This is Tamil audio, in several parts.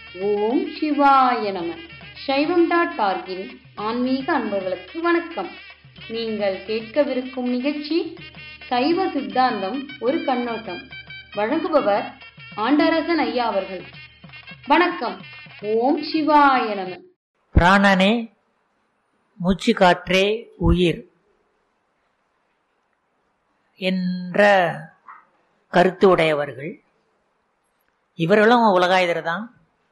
ஓம் சிவாய நம சைவம் டாட் டார்கின் ஆன்மீக அன்பர்களுக்கு வணக்கம் நீங்கள் கேட்கவிருக்கும் நிகழ்ச்சி சைவ சித்தாந்தம் ஒரு கண்ணோட்டம் வழங்குபவர் ஆண்டரசன் ஐயா அவர்கள் வணக்கம் ஓம் சிவாய நம பிராணனே மூச்சு காற்றே உயிர் என்ற கருத்து உடையவர்கள் இவர்களும் உலகாயுதர் தான்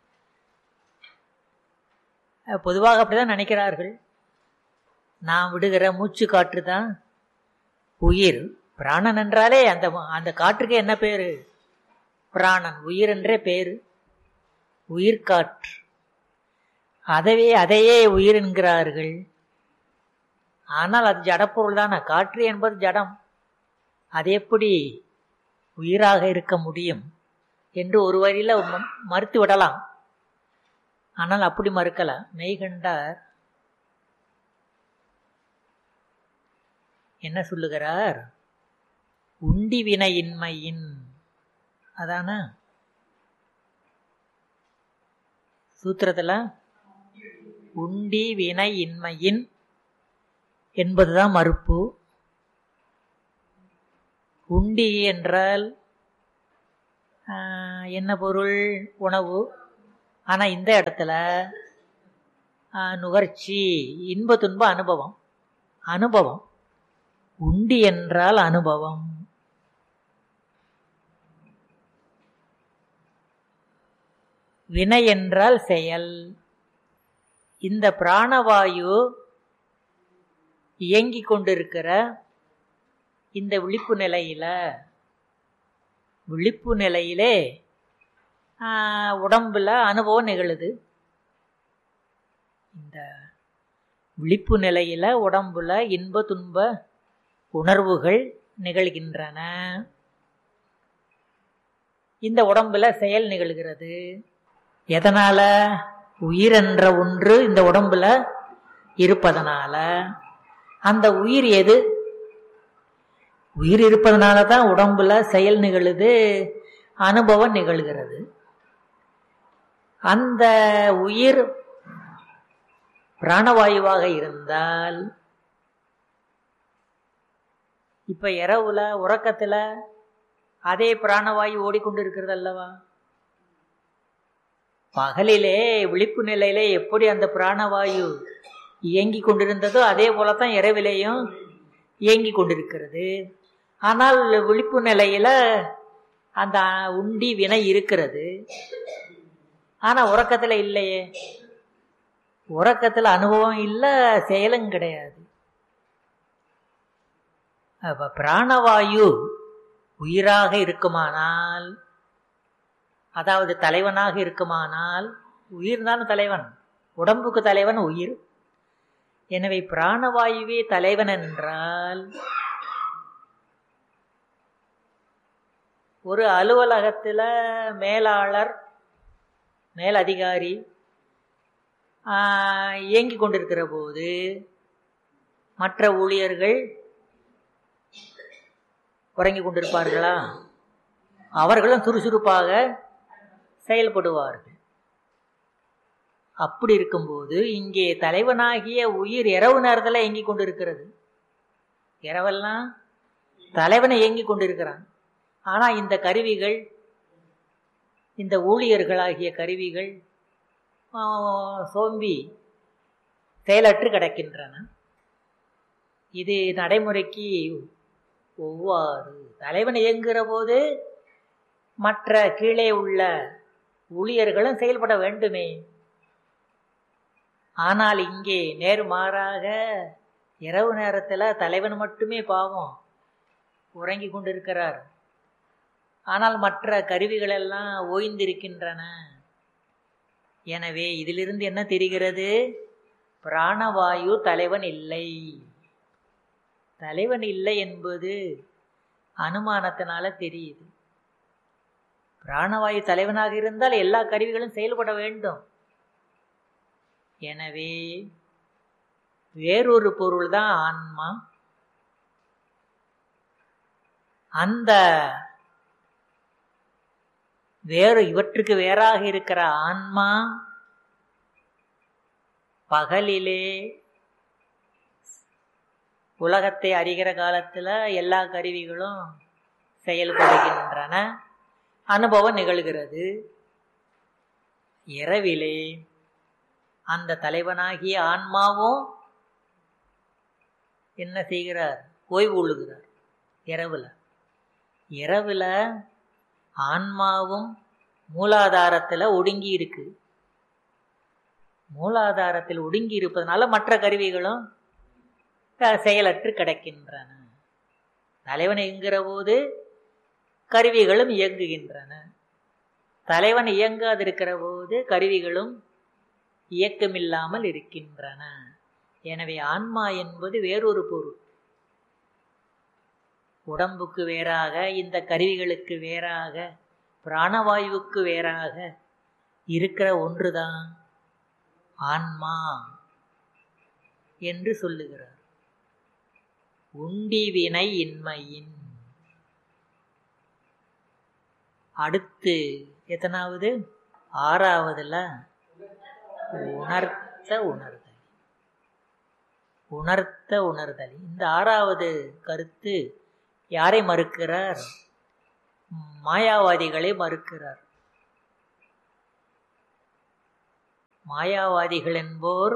பொதுவாக அப்படிதான் நினைக்கிறார்கள் நாம் விடுகிற மூச்சு காற்று தான் உயிர் பிராணன் என்றாலே அந்த அந்த காற்றுக்கு என்ன பேரு பிராணன் உயிர் என்றே பேரு உயிர்காற்று அதவே அதையே உயிர் என்கிறார்கள் ஆனால் அது ஜடப்பொருள் தானே காற்று என்பது ஜடம் அது எப்படி உயிராக இருக்க முடியும் என்று ஒரு வரியில மறுத்து விடலாம் ஆனால் அப்படி மறுக்கல மெய்கண்டார் என்ன சொல்லுகிறார் உண்டி வினையின்மையின் அதான சூத்திரத்துல உண்டி வினை இன்மையின் என்பதுதான் மறுப்பு உண்டி என்றால் என்ன பொருள் உணவு ஆனால் இந்த இடத்துல நுகர்ச்சி இன்ப துன்ப அனுபவம் அனுபவம் உண்டி என்றால் அனுபவம் வினை என்றால் செயல் இந்த பிராணவாயு இயங்கிக் கொண்டிருக்கிற இந்த விழிப்பு நிலையில விழிப்பு நிலையிலே உடம்புல அனுபவம் நிகழுது இந்த விழிப்பு நிலையில உடம்புல இன்ப துன்ப உணர்வுகள் நிகழ்கின்றன இந்த உடம்புல செயல் நிகழ்கிறது எதனால உயிர் என்ற ஒன்று இந்த உடம்புல இருப்பதனால அந்த உயிர் எது உயிர் இருப்பதனால தான் உடம்புல செயல் நிகழுது அனுபவம் நிகழ்கிறது அந்த உயிர் பிராணவாயுவாக இருந்தால் இப்ப இரவுல உறக்கத்துல அதே பிராணவாயு ஓடிக்கொண்டு இருக்கிறது அல்லவா பகலிலே விழிப்பு நிலையிலே எப்படி அந்த பிராணவாயு இயங்கி கொண்டிருந்ததோ அதே போலத்தான் இரவிலேயும் இயங்கி கொண்டிருக்கிறது ஆனால் விழிப்பு நிலையில அந்த உண்டி வினை இருக்கிறது ஆனா உறக்கத்துல இல்லையே உறக்கத்துல அனுபவம் இல்லை செயலும் கிடையாது அப்ப பிராணவாயு உயிராக இருக்குமானால் அதாவது தலைவனாக இருக்குமானால் உயிர் தான் தலைவன் உடம்புக்கு தலைவன் உயிர் எனவே பிராணவாயுவே தலைவன் என்றால் ஒரு அலுவலகத்தில் மேலாளர் மேல் அதிகாரி இயங்கி கொண்டிருக்கிற போது மற்ற ஊழியர்கள் உறங்கி கொண்டிருப்பார்களா அவர்களும் சுறுசுறுப்பாக செயல்படுவார்கள் அப்படி இருக்கும்போது இங்கே தலைவனாகிய உயிர் இரவு நேரத்தில் இயங்கி கொண்டிருக்கிறது இரவெல்லாம் தலைவனை இயங்கி கொண்டிருக்கிறான் ஆனா இந்த கருவிகள் இந்த ஊழியர்களாகிய கருவிகள் சோம்பி செயலற்று கிடக்கின்றன இது நடைமுறைக்கு ஒவ்வாறு தலைவன் இயங்குகிற போது மற்ற கீழே உள்ள ஊழியர்களும் செயல்பட வேண்டுமே ஆனால் இங்கே நேர்மாறாக இரவு நேரத்தில் தலைவன் மட்டுமே பாவம் உறங்கி கொண்டிருக்கிறார் ஆனால் மற்ற கருவிகள் எல்லாம் ஓய்ந்திருக்கின்றன எனவே இதிலிருந்து என்ன தெரிகிறது பிராணவாயு தலைவன் இல்லை தலைவன் இல்லை என்பது அனுமானத்தினால தெரியுது பிராணவாயு தலைவனாக இருந்தால் எல்லா கருவிகளும் செயல்பட வேண்டும் எனவே வேறொரு பொருள் தான் ஆன்மா அந்த வேறு இவற்றுக்கு வேறாக இருக்கிற ஆன்மா பகலிலே உலகத்தை அறிகிற காலத்துல எல்லா கருவிகளும் செயல்படுகின்றன அனுபவம் நிகழ்கிறது இரவிலே அந்த தலைவனாகிய ஆன்மாவும் என்ன செய்கிறார் ஓய்வு கொள்ளுகிறார் இரவுல இரவுல ஆன்மாவும் மூலாதாரத்துல ஒடுங்கி இருக்கு மூலாதாரத்தில் ஒடுங்கி இருப்பதனால மற்ற கருவிகளும் செயலற்று கிடக்கின்றன தலைவன் இயங்குகிற போது கருவிகளும் இயங்குகின்றன தலைவன் இயங்காதிருக்கிற போது கருவிகளும் இயக்கமில்லாமல் இருக்கின்றன எனவே ஆன்மா என்பது வேறொரு பொருள் உடம்புக்கு வேறாக இந்த கருவிகளுக்கு வேறாக பிராணவாயுவுக்கு வேறாக இருக்கிற ஒன்றுதான் ஆன்மா என்று சொல்லுகிறார் உண்டி வினை இன்மையின் அடுத்து எத்தனாவது ஆறாவதுல உணர்த்த உணர்தல் உணர்த்த உணர்தல் இந்த ஆறாவது கருத்து யாரை மறுக்கிறார் மாயாவாதிகளை மறுக்கிறார் மாயாவாதிகள் என்போர்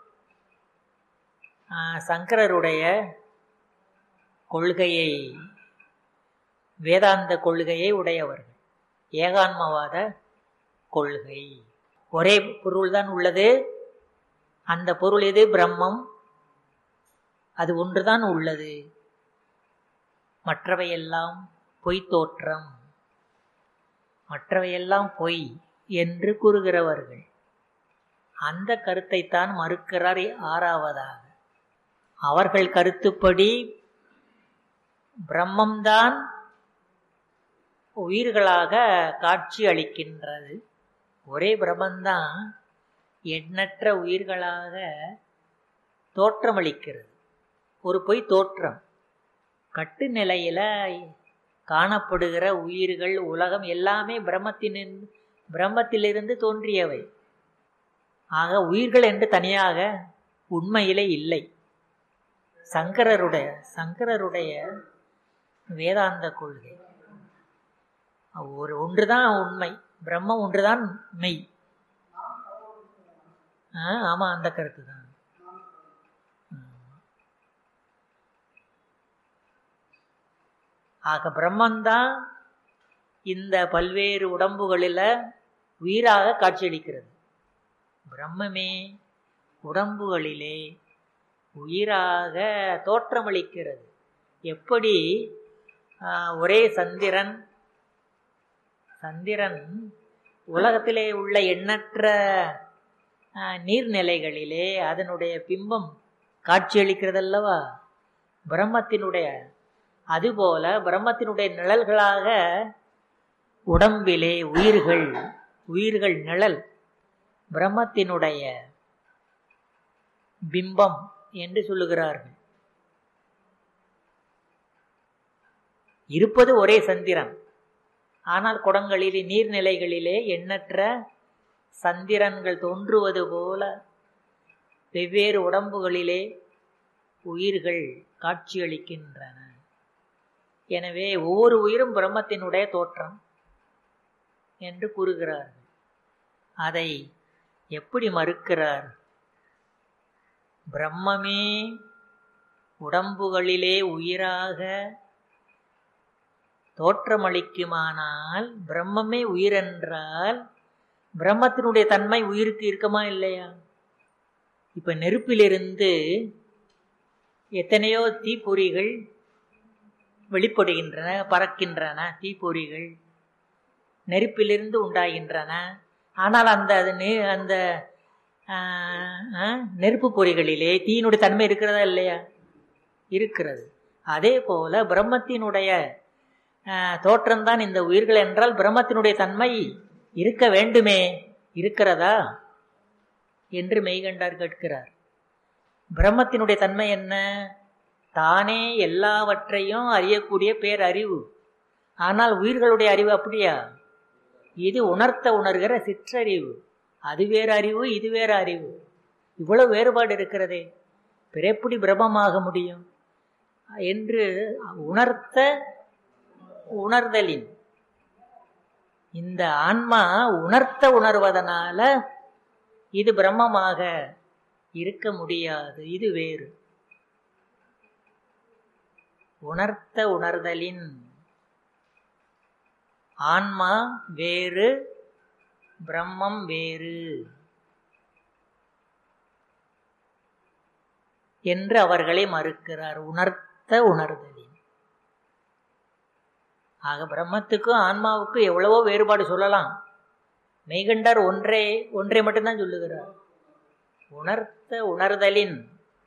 சங்கரருடைய கொள்கையை வேதாந்த கொள்கையை உடையவர்கள் ஏகான்மவாத கொள்கை ஒரே பொருள்தான் உள்ளது அந்த பொருள் எது பிரம்மம் அது ஒன்றுதான் உள்ளது மற்றவையெல்லாம் பொய் தோற்றம் மற்றவையெல்லாம் பொய் என்று கூறுகிறவர்கள் அந்த கருத்தை தான் மறுக்கிறார் ஆறாவதாக அவர்கள் கருத்துப்படி பிரம்மம்தான் உயிர்களாக காட்சி அளிக்கின்றது ஒரே பிரம்மந்தான் எண்ணற்ற உயிர்களாக தோற்றமளிக்கிறது ஒரு பொய் தோற்றம் கட்டு நிலையில காணப்படுகிற உயிர்கள் உலகம் எல்லாமே பிரம்மத்தின் பிரம்மத்திலிருந்து தோன்றியவை ஆக உயிர்கள் என்று தனியாக உண்மையிலே இல்லை சங்கரருடைய சங்கரருடைய வேதாந்த கொள்கை ஒரு ஒன்றுதான் உண்மை பிரம்மம் ஒன்றுதான் மெய் ஆமா அந்த கருத்து தான் ஆக பிரம்மந்தான் இந்த பல்வேறு உடம்புகளில் உயிராக காட்சியளிக்கிறது பிரம்மமே உடம்புகளிலே உயிராக தோற்றமளிக்கிறது எப்படி ஒரே சந்திரன் சந்திரன் உலகத்திலே உள்ள எண்ணற்ற நீர்நிலைகளிலே அதனுடைய பிம்பம் காட்சியளிக்கிறதல்லவா பிரம்மத்தினுடைய அதுபோல பிரம்மத்தினுடைய நிழல்களாக உடம்பிலே உயிர்கள் உயிர்கள் நிழல் பிரம்மத்தினுடைய பிம்பம் என்று சொல்லுகிறார்கள் இருப்பது ஒரே சந்திரன் ஆனால் குடங்களிலே நீர்நிலைகளிலே எண்ணற்ற சந்திரன்கள் தோன்றுவது போல வெவ்வேறு உடம்புகளிலே உயிர்கள் காட்சியளிக்கின்றன எனவே ஒவ்வொரு உயிரும் பிரம்மத்தினுடைய தோற்றம் என்று கூறுகிறார்கள் அதை எப்படி மறுக்கிறார் பிரம்மமே உடம்புகளிலே உயிராக தோற்றமளிக்குமானால் பிரம்மமே உயிரென்றால் பிரம்மத்தினுடைய தன்மை உயிருக்கு இருக்குமா இல்லையா இப்ப நெருப்பிலிருந்து எத்தனையோ தீப்பொறிகள் வெளிப்படுகின்றன பறக்கின்றன தீப்பொறிகள் நெருப்பிலிருந்து உண்டாகின்றன ஆனால் அந்த அது அந்த நெருப்பு பொறிகளிலே தீயினுடைய தன்மை இருக்கிறதா இல்லையா இருக்கிறது அதே போல பிரம்மத்தினுடைய தோற்றம்தான் இந்த உயிர்கள் என்றால் பிரம்மத்தினுடைய தன்மை இருக்க வேண்டுமே இருக்கிறதா என்று மெய்கண்டார் கேட்கிறார் பிரம்மத்தினுடைய தன்மை என்ன தானே எல்லாவற்றையும் அறியக்கூடிய பேரறிவு ஆனால் உயிர்களுடைய அறிவு அப்படியா இது உணர்த்த உணர்கிற சிற்றறிவு அது வேறு அறிவு இது வேறு அறிவு இவ்வளவு வேறுபாடு இருக்கிறதே பிறப்படி பிரமமாக முடியும் என்று உணர்த்த உணர்தலின் இந்த ஆன்மா உணர்த்த உணர்வதனால இது பிரம்மமாக இருக்க முடியாது இது வேறு உணர்த்த உணர்தலின் ஆன்மா வேறு பிரம்மம் வேறு என்று அவர்களை மறுக்கிறார் உணர்த்த உணர்தலின் ஆக பிரம்மத்துக்கும் ஆன்மாவுக்கும் எவ்வளவோ வேறுபாடு சொல்லலாம் மெய்கண்டார் ஒன்றே ஒன்றை மட்டும்தான் சொல்லுகிறார் உணர்த்த உணர்தலின்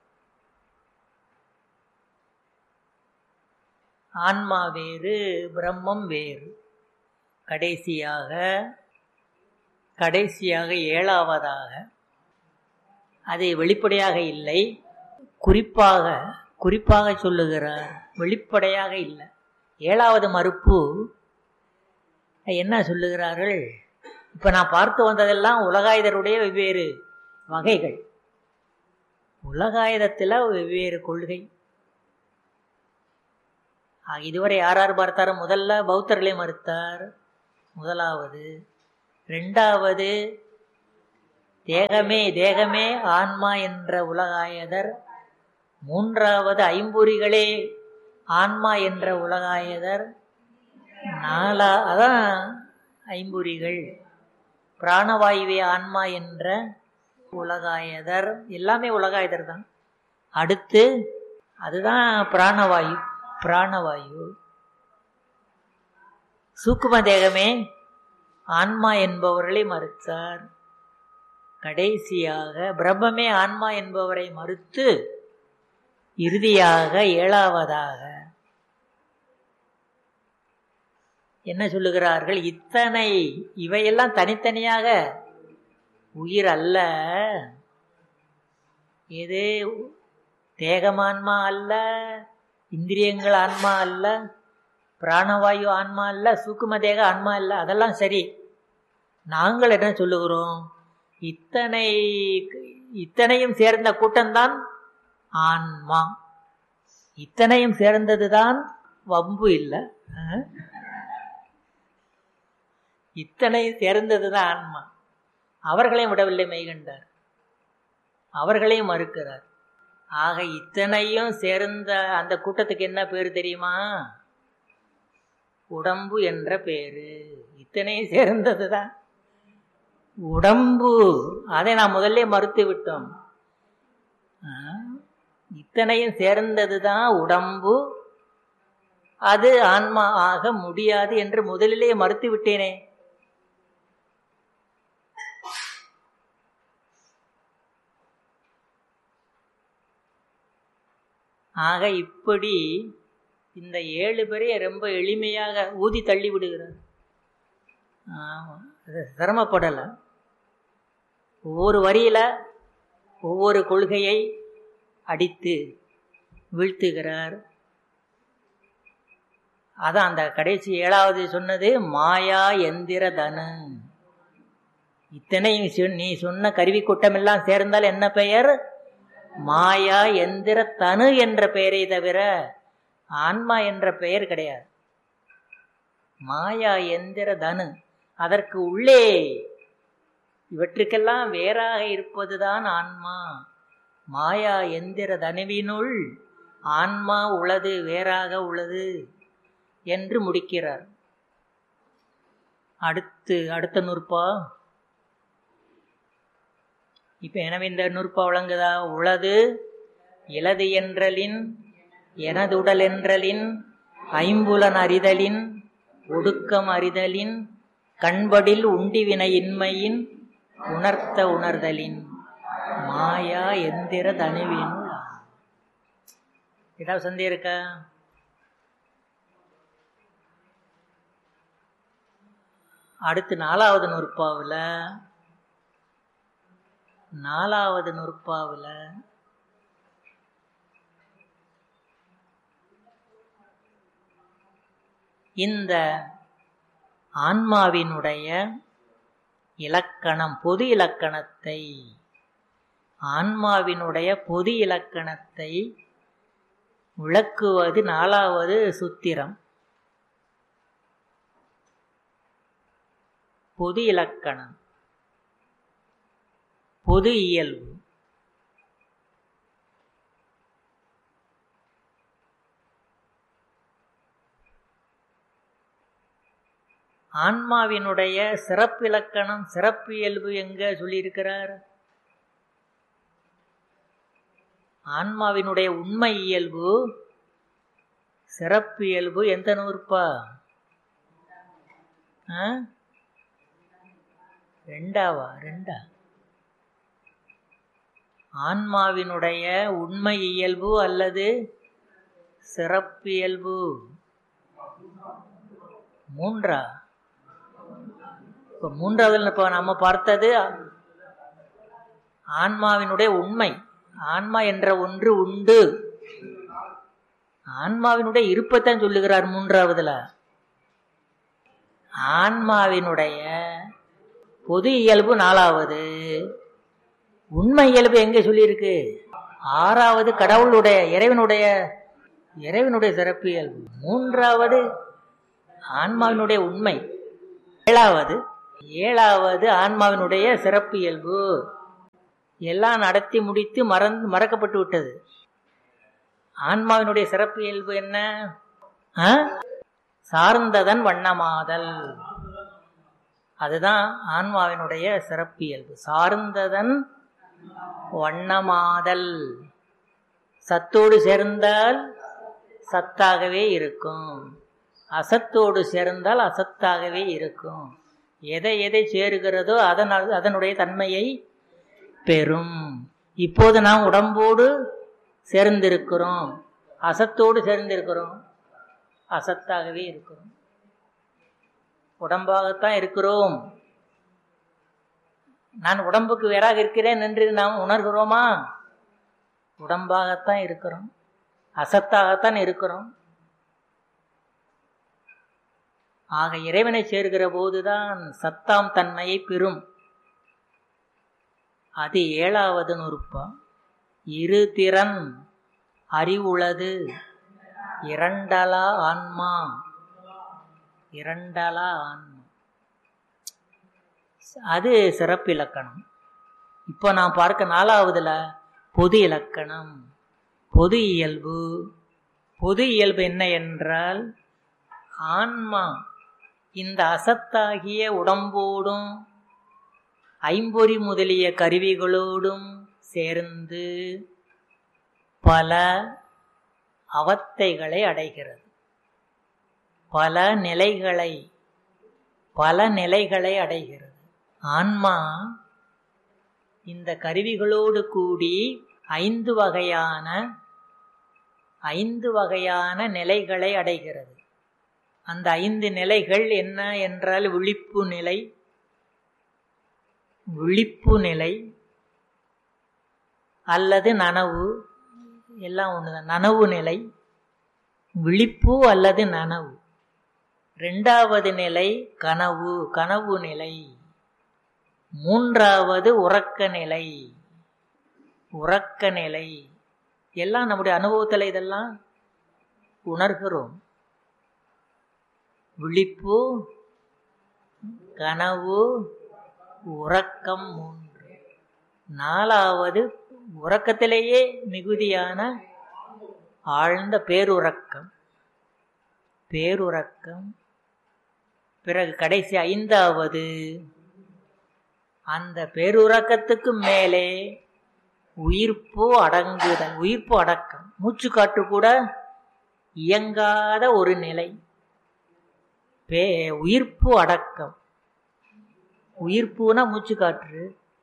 ஆன்மா வேறு பிரம்மம் வேறு கடைசியாக கடைசியாக ஏழாவதாக அது வெளிப்படையாக இல்லை குறிப்பாக குறிப்பாக சொல்லுகிறார் வெளிப்படையாக இல்லை ஏழாவது மறுப்பு என்ன சொல்லுகிறார்கள் இப்போ நான் பார்த்து வந்ததெல்லாம் உலகாயுதருடைய வெவ்வேறு வகைகள் உலகாயுதத்தில் வெவ்வேறு கொள்கை இதுவரை யார் யார் பார்த்தாரோ முதல்ல பௌத்தர்களை மறுத்தார் முதலாவது ரெண்டாவது தேகமே தேகமே ஆன்மா என்ற உலகாயதர் மூன்றாவது ஐம்பொறிகளே ஆன்மா என்ற உலகாயதர் நாலா அதான் ஐம்பொறிகள் பிராணவாயுவே ஆன்மா என்ற உலகாயதர் எல்லாமே உலகாயதர் தான் அடுத்து அதுதான் பிராணவாயு பிராணவாயு சூக்கும தேகமே ஆன்மா என்பவர்களை மறுத்தார் கடைசியாக பிரம்மமே ஆன்மா என்பவரை மறுத்து இறுதியாக ஏழாவதாக என்ன சொல்லுகிறார்கள் இத்தனை இவையெல்லாம் தனித்தனியாக உயிர் அல்ல எது தேகமான்மா அல்ல இந்திரியங்கள் ஆன்மா அல்ல பிராணவாயு ஆன்மா அல்ல சூக்கும தேக ஆன்மா அல்ல அதெல்லாம் சரி நாங்கள் என்ன சொல்லுகிறோம் இத்தனை இத்தனையும் சேர்ந்த கூட்டம்தான் ஆன்மா இத்தனையும் சேர்ந்ததுதான் வம்பு இல்லை இத்தனை சேர்ந்ததுதான் ஆன்மா அவர்களையும் விடவில்லை மெய்கண்டார் அவர்களையும் மறுக்கிறார் ஆக இத்தனையும் சேர்ந்த அந்த கூட்டத்துக்கு என்ன பேர் தெரியுமா உடம்பு என்ற பேரு இத்தனையும் சேர்ந்ததுதான் உடம்பு அதை நான் முதல்ல மறுத்து விட்டோம் இத்தனையும் சேர்ந்ததுதான் உடம்பு அது ஆன்மா ஆக முடியாது என்று முதலிலே மறுத்து விட்டேனே ஆக இப்படி இந்த ஏழு பேரைய ரொம்ப எளிமையாக ஊதி தள்ளி விடுகிறார் ஆமாம் அது சிரமப்படலை ஒவ்வொரு வரியில் ஒவ்வொரு கொள்கையை அடித்து வீழ்த்துகிறார் அதான் அந்த கடைசி ஏழாவது சொன்னது மாயா எந்திர தனு இத்தனை நீ சொன்ன கருவி கூட்டமெல்லாம் சேர்ந்தால் என்ன பெயர் மாயா எந்திர தனு என்ற பெயரை தவிர ஆன்மா என்ற பெயர் கிடையாது மாயா எந்திர தனு அதற்கு உள்ளே இவற்றுக்கெல்லாம் வேறாக இருப்பதுதான் ஆன்மா மாயா எந்திர தனுவினுள் ஆன்மா உளது வேறாக உள்ளது என்று முடிக்கிறார் அடுத்து அடுத்த நூற்பா இப்ப எனவே இந்த நூற்பா வழங்குதா உளது இலது என்றலின் எனதுடல் என்றலின் ஐம்புலன் அறிதலின் ஒடுக்கம் அறிதலின் கண்படில் உண்டிவினையின்மையின் உணர்த்த உணர்தலின் மாயா எந்திர தனிவின் ஏதாவது சந்தேகம் இருக்கா அடுத்து நாலாவது நூற்பாவில் நாலாவது நூற்பாவில் இந்த ஆன்மாவினுடைய இலக்கணம் பொது இலக்கணத்தை ஆன்மாவினுடைய பொது இலக்கணத்தை விளக்குவது நாலாவது சுத்திரம் பொது இலக்கணம் பொது இயல்பு ஆன்மாவினுடைய சிறப்பிலக்கணம் சிறப்பு இயல்பு எங்க சொல்லியிருக்கிறார் ஆன்மாவினுடைய உண்மை இயல்பு சிறப்பு இயல்பு எந்த நூற்பா ஆ? ரெண்டாவா ரெண்டா ஆன்மாவினுடைய உண்மை இயல்பு அல்லது சிறப்பியல்பு மூன்றா இப்போ மூன்றாவதுல இப்போ நம்ம பார்த்தது ஆன்மாவினுடைய உண்மை ஆன்மா என்ற ஒன்று உண்டு ஆன்மாவினுடைய இருப்பைத்தான் சொல்லுகிறார் மூன்றாவதுல ஆன்மாவினுடைய பொது இயல்பு நாலாவது உண்மை இயல்பு எங்க சொல்லியிருக்கு ஆறாவது கடவுளுடைய இறைவனுடைய இறைவனுடைய சிறப்பு இயல்பு மூன்றாவது ஆன்மாவினுடைய உண்மை ஏழாவது ஏழாவது ஆன்மாவினுடைய சிறப்பு இயல்பு எல்லாம் நடத்தி முடித்து மறந்து மறக்கப்பட்டு விட்டது ஆன்மாவினுடைய சிறப்பு இயல்பு என்ன ஆ? சார்ந்ததன் வண்ணமாதல் அதுதான் ஆன்மாவினுடைய சிறப்பியல்பு சார்ந்ததன் வண்ணமாதல் சத்தோடு சேர்ந்தால் சத்தாகவே இருக்கும் அசத்தோடு சேர்ந்தால் அசத்தாகவே இருக்கும் எதை எதை சேருகிறதோ அதனால் அதனுடைய தன்மையை பெறும் இப்போது நாம் உடம்போடு சேர்ந்திருக்கிறோம் அசத்தோடு சேர்ந்திருக்கிறோம் அசத்தாகவே இருக்கிறோம் உடம்பாகத்தான் இருக்கிறோம் நான் உடம்புக்கு வேறாக இருக்கிறேன் என்று நாம் உணர்கிறோமா உடம்பாகத்தான் இருக்கிறோம் அசத்தாகத்தான் இருக்கிறோம் ஆக இறைவனை சேர்கிற போதுதான் சத்தாம் தன்மையை பெறும் அது ஏழாவது நுறுப்பா இரு திறன் அறிவுளது இரண்டலா ஆன்மா இரண்டலா ஆன்மா அது சிறப்பு இலக்கணம் இப்போ நான் பார்க்க நாலாவதுல பொது இலக்கணம் பொது இயல்பு பொது இயல்பு என்ன என்றால் ஆன்மா இந்த அசத்தாகிய உடம்போடும் ஐம்பொறி முதலிய கருவிகளோடும் சேர்ந்து பல அவத்தைகளை அடைகிறது பல நிலைகளை பல நிலைகளை அடைகிறது ஆன்மா இந்த கருவிகளோடு கூடி ஐந்து வகையான ஐந்து வகையான நிலைகளை அடைகிறது அந்த ஐந்து நிலைகள் என்ன என்றால் விழிப்பு நிலை விழிப்பு நிலை அல்லது நனவு எல்லாம் ஒண்ணுதான் நனவு நிலை விழிப்பு அல்லது நனவு ரெண்டாவது நிலை கனவு கனவு நிலை மூன்றாவது உறக்க நிலை உறக்க நிலை எல்லாம் நம்முடைய அனுபவத்தில் இதெல்லாம் உணர்கிறோம் விழிப்பு கனவு உறக்கம் மூன்று நாலாவது உறக்கத்திலேயே மிகுதியான ஆழ்ந்த பேருறக்கம் பேருறக்கம் பிறகு கடைசி ஐந்தாவது அந்த பேருறக்கத்துக்கு மேலே உயிர்ப்பு அடங்குதல் உயிர்ப்பு அடக்கம் மூச்சு காற்று கூட இயங்காத ஒரு நிலை பே உயிர்ப்பு அடக்கம் உயிர்ப்புனா மூச்சு காற்று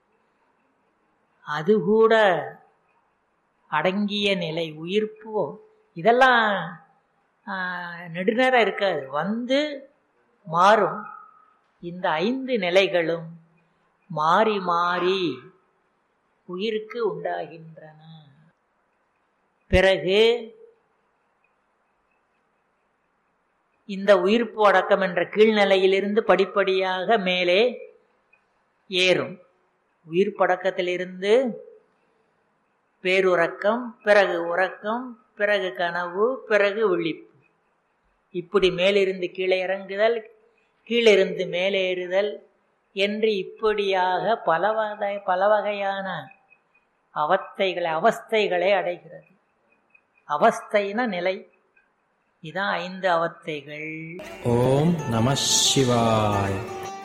அது கூட அடங்கிய நிலை உயிர்ப்பு இதெல்லாம் நெடுநேரம் இருக்காது வந்து மாறும் இந்த ஐந்து நிலைகளும் மாறி மாறி உயிருக்கு உண்டாகின்றன பிறகு இந்த உயிர்ப்பு அடக்கம் என்ற கீழ்நிலையிலிருந்து படிப்படியாக மேலே ஏறும் உயிர்ப்படக்கத்திலிருந்து பேருறக்கம் பிறகு உறக்கம் பிறகு கனவு பிறகு விழிப்பு இப்படி மேலிருந்து கீழே இறங்குதல் கீழிருந்து மேலே ஏறுதல் என்று இப்படியாக பல வகை பல வகையான அவத்தைகளை அவஸ்தைகளை அடைகிறது அவஸ்தைன நிலை இதான் ஐந்து அவத்தைகள் ஓம் நம சிவாய்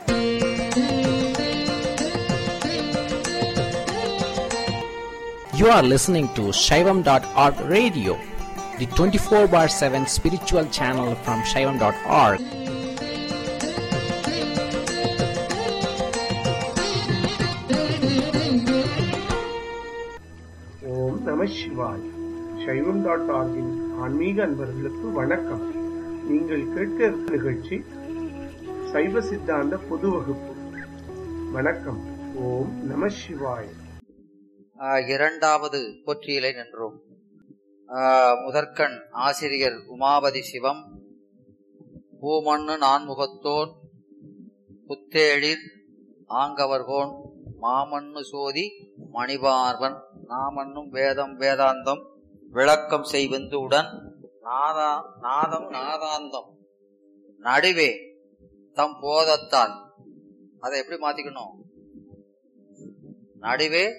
You are listening to Shaivam.org radio, the 24 bar 7 spiritual channel from Shaivam.org. ஓம் நம சிவாய் சைவம் டாட் ஆர்கின் ஆன்மீக அன்பர்களுக்கு வணக்கம் நீங்கள் கேட்க இருக்கும் நிகழ்ச்சி சைவ சித்தாந்த பொது வகுப்பு வணக்கம் ஓம் நம சிவாய் ஆஹ் இரண்டாவது போற்றியிலை நின்றோம் ஆஹ் முதற்கண் ஆசிரியர் உமாபதி சிவம் பூமண்ணு நான்முகத்தோன் புத்தேழிர் ஆங்கவர்கோன் மாமண்ணு சோதி மணிபார்வன் நாமன்னும் வேதம் வேதாந்தம் விளக்கம் செய்வந்து உடன் நாதா நாதம் நாதாந்தம் நடுவே தம் போதத்தால் அதை எப்படி மாத்திக்கணும் நடுவே